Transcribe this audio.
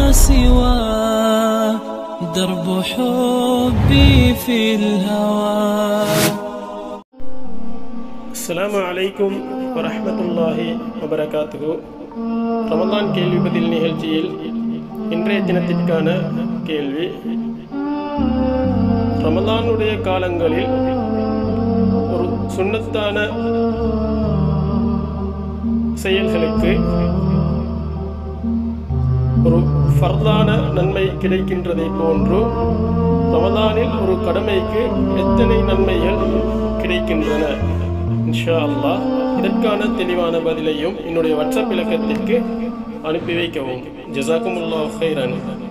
سواه درب حبي في الهوى அஸ்ஸலாமு அலைக்கும் வரஹ்மத்துல்லாஹி வபரகாத்துஹு ரமலான் கேள்வி பதில் நிகழ்ச்சியில் இன்றைய தினத்திற்கான கேள்வி ரமலானுடைய காலங்களில் ஒரு சுன்னத்தான செயல்களுக்கு ஒரு ஃபர்தான நன்மை கிடைக்கின்றதை போன்று ரமதானில் ஒரு கடமைக்கு எத்தனை நன்மைகள் கிடைக்கின்றன இன்ஷா அல்லாஹ் இதற்கான தெளிவான பதிலையும் என்னுடைய வாட்ஸ்அப் இலக்கத்திற்கு அனுப்பி வைக்கவும் ஜசாக்குமுல்லா ஹைரன்